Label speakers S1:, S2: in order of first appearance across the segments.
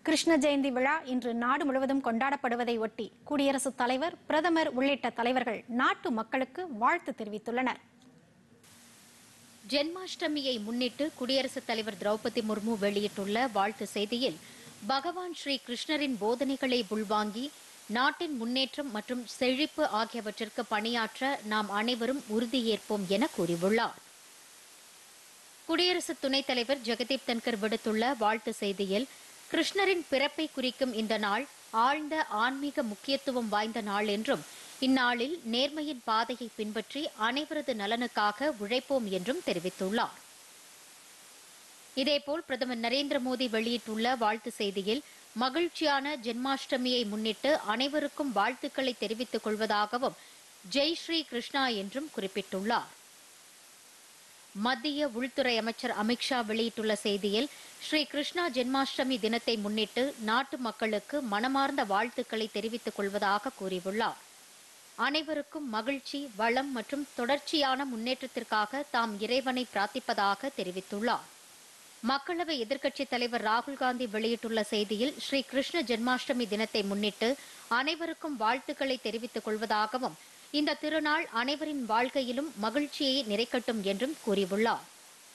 S1: கிருஷ்ண ஜெயந்தி விழா இன்று நாடு முழுவதும் கொண்டாடப்படுவதை ஒட்டி குடியரசுத் தலைவர் பிரதமர் உள்ளிட்ட தலைவர்கள் நாட்டு மக்களுக்கு வாழ்த்து தெரிவித்துள்ளனர்
S2: ஜென்மாஷ்டமியை முன்னிட்டு குடியரசுத் தலைவர் திரௌபதி முர்மு வெளியிட்டுள்ள வாழ்த்து செய்தியில் பகவான் ஸ்ரீ கிருஷ்ணரின் போதனைகளை உள்வாங்கி நாட்டின் முன்னேற்றம் மற்றும் செழிப்பு ஆகியவற்றிற்கு பணியாற்ற நாம் அனைவரும் உறுதியேற்போம் என கூறியுள்ளார் குடியரசு துணைத் தலைவர் ஜெகதீப் தன்கர் விடுத்துள்ள வாழ்த்து செய்தியில் கிருஷ்ணரின் பிறப்பை குறிக்கும் இந்த நாள் ஆழ்ந்த ஆன்மீக முக்கியத்துவம் வாய்ந்த நாள் என்றும் இந்நாளில் நேர்மையின் பாதையை பின்பற்றி அனைவரது நலனுக்காக உழைப்போம் என்றும் தெரிவித்துள்ளார் இதேபோல் பிரதமர் நரேந்திர மோடி வெளியிட்டுள்ள வாழ்த்து செய்தியில் மகிழ்ச்சியான ஜென்மாஷ்டமியை முன்னிட்டு அனைவருக்கும் வாழ்த்துக்களை தெரிவித்துக் கொள்வதாகவும் ஜெய் ஸ்ரீ கிருஷ்ணா என்றும் குறிப்பிட்டுள்ளார் மத்திய உள்துறை அமைச்சர் அமித்ஷா வெளியிட்டுள்ள செய்தியில் ஸ்ரீ கிருஷ்ணா ஜென்மாஷ்டமி தினத்தை முன்னிட்டு நாட்டு மக்களுக்கு மனமார்ந்த வாழ்த்துக்களை தெரிவித்துக் கொள்வதாக கூறியுள்ளார் அனைவருக்கும் மகிழ்ச்சி வளம் மற்றும் தொடர்ச்சியான முன்னேற்றத்திற்காக தாம் இறைவனை பிரார்த்திப்பதாக தெரிவித்துள்ளார் மக்களவை எதிர்க்கட்சித் தலைவர் ராகுல் காந்தி வெளியிட்டுள்ள செய்தியில் ஸ்ரீ கிருஷ்ண ஜென்மாஷ்டமி தினத்தை முன்னிட்டு அனைவருக்கும் வாழ்த்துக்களை தெரிவித்துக் கொள்வதாகவும் இந்த திருநாள் அனைவரின் வாழ்க்கையிலும் மகிழ்ச்சியை நிறைக்கட்டும் என்றும் கூறியுள்ளார்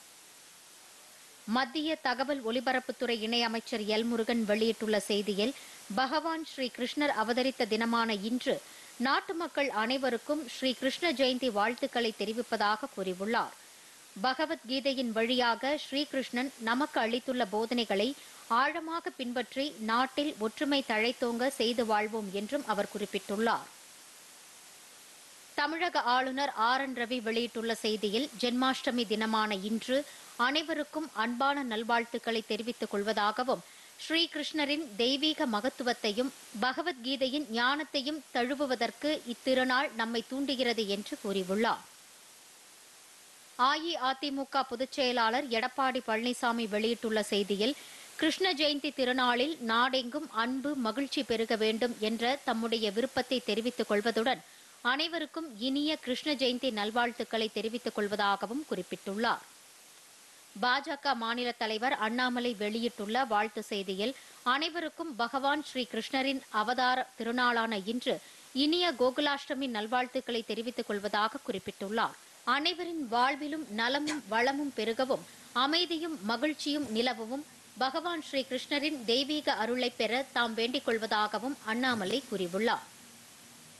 S2: மத்திய தகவல் ஒலிபரப்புத்துறை இணையமைச்சர் எல் முருகன் வெளியிட்டுள்ள செய்தியில் பகவான் ஸ்ரீ கிருஷ்ணர் அவதரித்த தினமான இன்று நாட்டு மக்கள் அனைவருக்கும் ஸ்ரீ கிருஷ்ண ஜெயந்தி வாழ்த்துக்களை தெரிவிப்பதாக கூறியுள்ளார் பகவத்கீதையின் வழியாக ஸ்ரீகிருஷ்ணன் நமக்கு அளித்துள்ள போதனைகளை ஆழமாக பின்பற்றி நாட்டில் ஒற்றுமை தழைத்தோங்க செய்து வாழ்வோம் என்றும் அவர் குறிப்பிட்டுள்ளார் தமிழக ஆளுநர் ஆர் என் ரவி வெளியிட்டுள்ள செய்தியில் ஜென்மாஷ்டமி தினமான இன்று அனைவருக்கும் அன்பான நல்வாழ்த்துக்களை தெரிவித்துக் கொள்வதாகவும் ஸ்ரீகிருஷ்ணரின் தெய்வீக மகத்துவத்தையும் பகவத்கீதையின் ஞானத்தையும் தழுவுவதற்கு இத்திருநாள் நம்மை தூண்டுகிறது என்று கூறியுள்ளார் அஇஅதிமுக பொதுச் செயலாளர் எடப்பாடி பழனிசாமி வெளியிட்டுள்ள செய்தியில் கிருஷ்ண ஜெயந்தி திருநாளில் நாடெங்கும் அன்பு மகிழ்ச்சி பெருக வேண்டும் என்ற தம்முடைய விருப்பத்தை தெரிவித்துக் கொள்வதுடன் அனைவருக்கும் இனிய கிருஷ்ண ஜெயந்தி நல்வாழ்த்துக்களை தெரிவித்துக் கொள்வதாகவும் குறிப்பிட்டுள்ளார் பாஜக மாநில தலைவர் அண்ணாமலை வெளியிட்டுள்ள வாழ்த்து செய்தியில் அனைவருக்கும் பகவான் ஸ்ரீ கிருஷ்ணரின் அவதார திருநாளான இன்று இனிய கோகுலாஷ்டமி நல்வாழ்த்துக்களை தெரிவித்துக் கொள்வதாக குறிப்பிட்டுள்ளார் அனைவரின் வாழ்விலும் நலமும் வளமும் பெருகவும் அமைதியும் மகிழ்ச்சியும் நிலவவும் பகவான் ஸ்ரீ கிருஷ்ணரின் தெய்வீக அருளை பெற தாம் வேண்டிக் கொள்வதாகவும் அண்ணாமலை கூறியுள்ளார்